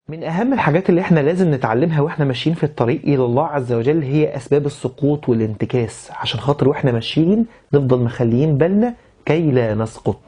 من أهم الحاجات اللي احنا لازم نتعلمها واحنا ماشيين في الطريق إلى الله عز وجل هي أسباب السقوط والانتكاس عشان خاطر واحنا ماشيين نفضل مخليين بالنا كي لا نسقط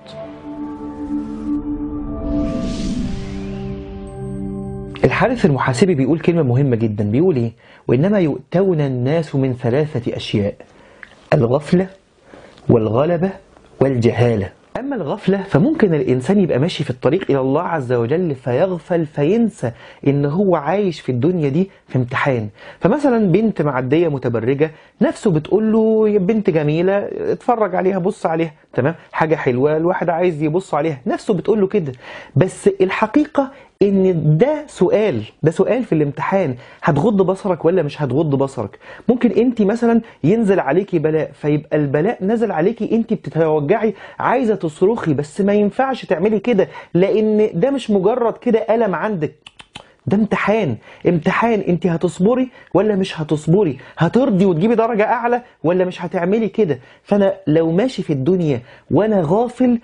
الحارث المحاسبي بيقول كلمة مهمة جدا بيقول إيه؟ وإنما يؤتون الناس من ثلاثة أشياء الغفلة والغلبة والجهالة أما الغفلة فممكن الإنسان يبقى ماشي في الطريق إلى الله عز وجل فيغفل فينسى إن هو عايش في الدنيا دي في امتحان فمثلا بنت معدية متبرجة نفسه بتقول له يا بنت جميلة اتفرج عليها بص عليها تمام حاجة حلوة الواحد عايز يبص عليها نفسه بتقول له كده بس الحقيقة ان ده سؤال ده سؤال في الامتحان هتغض بصرك ولا مش هتغض بصرك ممكن انت مثلا ينزل عليكي بلاء فيبقى البلاء نزل عليكي انت بتتوجعي عايزه تصرخي بس ما ينفعش تعملي كده لان ده مش مجرد كده الم عندك ده امتحان امتحان انت هتصبري ولا مش هتصبري هترضي وتجيبي درجة اعلى ولا مش هتعملي كده فانا لو ماشي في الدنيا وانا غافل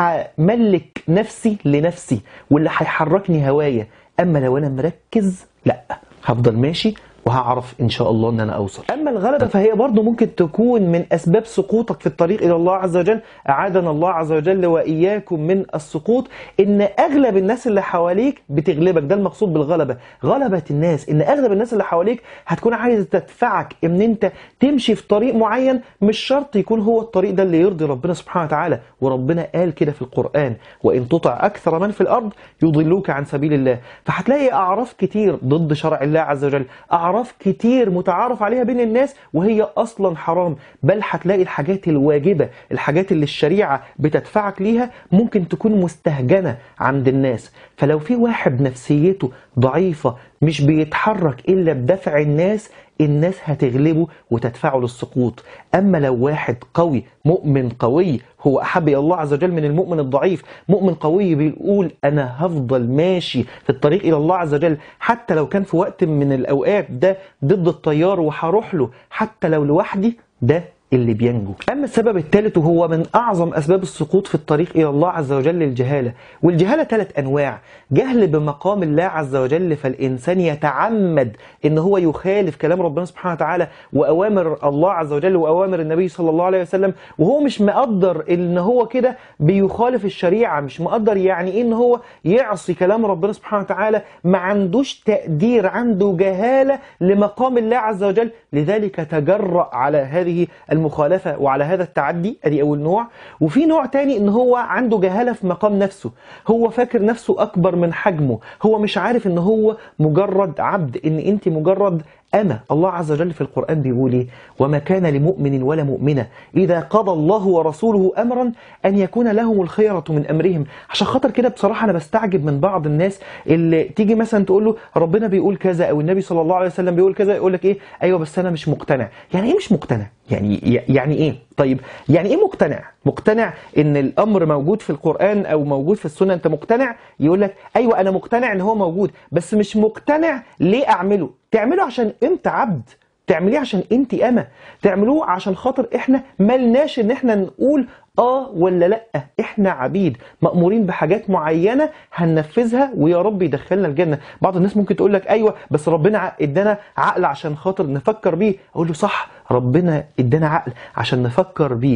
هملك نفسي لنفسي واللي هيحركني هوايا اما لو انا مركز لا هفضل ماشي وهعرف ان شاء الله ان انا اوصل اما الغلبه فهي برضو ممكن تكون من اسباب سقوطك في الطريق الى الله عز وجل اعاذنا الله عز وجل واياكم من السقوط ان اغلب الناس اللي حواليك بتغلبك ده المقصود بالغلبه غلبه الناس ان اغلب الناس اللي حواليك هتكون عايزه تدفعك ان انت تمشي في طريق معين مش شرط يكون هو الطريق ده اللي يرضي ربنا سبحانه وتعالى وربنا قال كده في القران وان تطع اكثر من في الارض يضلوك عن سبيل الله فهتلاقي اعراف كتير ضد شرع الله عز وجل اعراف كتير متعارف عليها بين الناس وهي اصلا حرام بل هتلاقي الحاجات الواجبه الحاجات اللي الشريعه بتدفعك ليها ممكن تكون مستهجنه عند الناس فلو في واحد نفسيته ضعيفه مش بيتحرك الا بدفع الناس الناس هتغلبه وتدفعه للسقوط اما لو واحد قوي مؤمن قوي هو احب الى الله عز وجل من المؤمن الضعيف مؤمن قوي بيقول انا هفضل ماشي في الطريق الى الله عز وجل حتى لو كان في وقت من الاوقات ده ضد التيار وهروح له حتى لو لوحدي ده اللي بينجو أما السبب الثالث وهو من أعظم أسباب السقوط في الطريق إلى الله عز وجل الجهالة والجهالة ثلاث أنواع جهل بمقام الله عز وجل فالإنسان يتعمد إن هو يخالف كلام ربنا سبحانه وتعالى وأوامر الله عز وجل وأوامر النبي صلى الله عليه وسلم وهو مش مقدر إن هو كده بيخالف الشريعة مش مقدر يعني إيه إن هو يعصي كلام ربنا سبحانه وتعالى ما عندوش تقدير عنده جهالة لمقام الله عز وجل لذلك تجرأ على هذه المخالفة وعلى هذا التعدي ادي اول نوع وفي نوع تاني ان هو عنده جهالة في مقام نفسه هو فاكر نفسه اكبر من حجمه هو مش عارف ان هو مجرد عبد ان انت مجرد أنا الله عز وجل في القرآن بيقول إيه وما كان لمؤمن ولا مؤمنة إذا قضى الله ورسوله أمرا أن يكون لهم الخيرة من أمرهم عشان خاطر كده بصراحة أنا بستعجب من بعض الناس اللي تيجي مثلا تقول له ربنا بيقول كذا أو النبي صلى الله عليه وسلم بيقول كذا يقول لك إيه أيوه بس أنا مش مقتنع يعني إيه مش مقتنع يعني يعني إيه طيب يعني إيه مقتنع مقتنع إن الأمر موجود في القرآن أو موجود في السنة أنت مقتنع يقول لك أيوه أنا مقتنع إن هو موجود بس مش مقتنع ليه أعمله تعمله عشان انت عبد تعمليه عشان انت اما تعملوه عشان خاطر احنا ملناش ان احنا نقول اه ولا لا احنا عبيد مأمورين بحاجات معينة هننفذها ويا رب يدخلنا الجنة بعض الناس ممكن تقول لك ايوه بس ربنا ادانا عقل عشان خاطر نفكر بيه اقول له صح ربنا ادانا عقل عشان نفكر بيه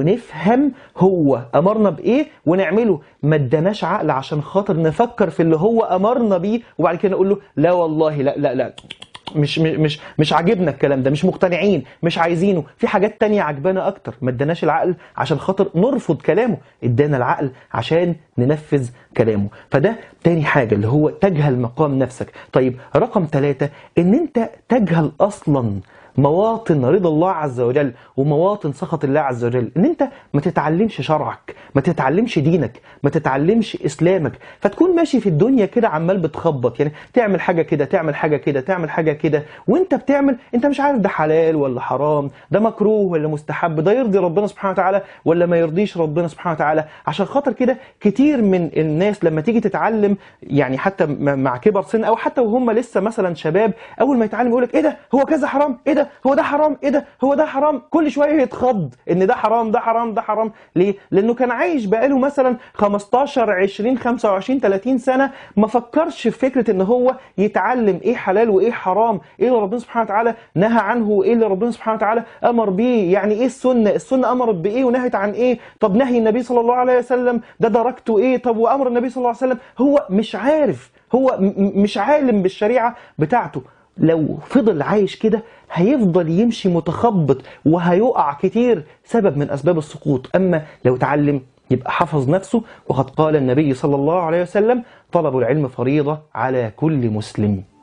ونفهم هو امرنا بايه ونعمله ما اداناش عقل عشان خاطر نفكر في اللي هو امرنا بيه وبعد كده نقول له لا والله لا لا لا مش مش مش عاجبنا الكلام ده مش مقتنعين مش عايزينه في حاجات تانية عجبانا اكتر ما اداناش العقل عشان خاطر نرفض كلامه ادانا العقل عشان ننفذ كلامه فده تاني حاجة اللي هو تجهل مقام نفسك طيب رقم ثلاثة ان انت تجهل اصلا مواطن رضا الله عز وجل ومواطن سخط الله عز وجل ان انت ما تتعلمش شرعك ما تتعلمش دينك ما تتعلمش اسلامك فتكون ماشي في الدنيا كده عمال بتخبط يعني تعمل حاجه كده تعمل حاجه كده تعمل حاجه كده وانت بتعمل انت مش عارف ده حلال ولا حرام ده مكروه ولا مستحب ده يرضي ربنا سبحانه وتعالى ولا ما يرضيش ربنا سبحانه وتعالى عشان خاطر كده كتير من الناس لما تيجي تتعلم يعني حتى مع كبر سن او حتى وهم لسه مثلا شباب اول ما يتعلم يقول لك ايه ده هو كذا حرام ايه ده ده هو ده حرام ايه ده هو ده حرام كل شويه يتخض ان ده حرام ده حرام ده حرام ليه لانه كان عايش بقاله مثلا 15 20 25 30 سنه ما فكرش في فكره ان هو يتعلم ايه حلال وايه حرام ايه اللي ربنا سبحانه وتعالى نهى عنه وايه اللي ربنا سبحانه وتعالى امر بيه يعني ايه السنه السنه امرت بايه ونهت عن ايه طب نهي النبي صلى الله عليه وسلم ده درجته ايه طب وامر النبي صلى الله عليه وسلم هو مش عارف هو م- م- مش عالم بالشريعه بتاعته لو فضل عايش كده هيفضل يمشي متخبط وهيقع كتير سبب من اسباب السقوط اما لو اتعلم يبقى حفظ نفسه وقد قال النبي صلى الله عليه وسلم طلب العلم فريضه على كل مسلم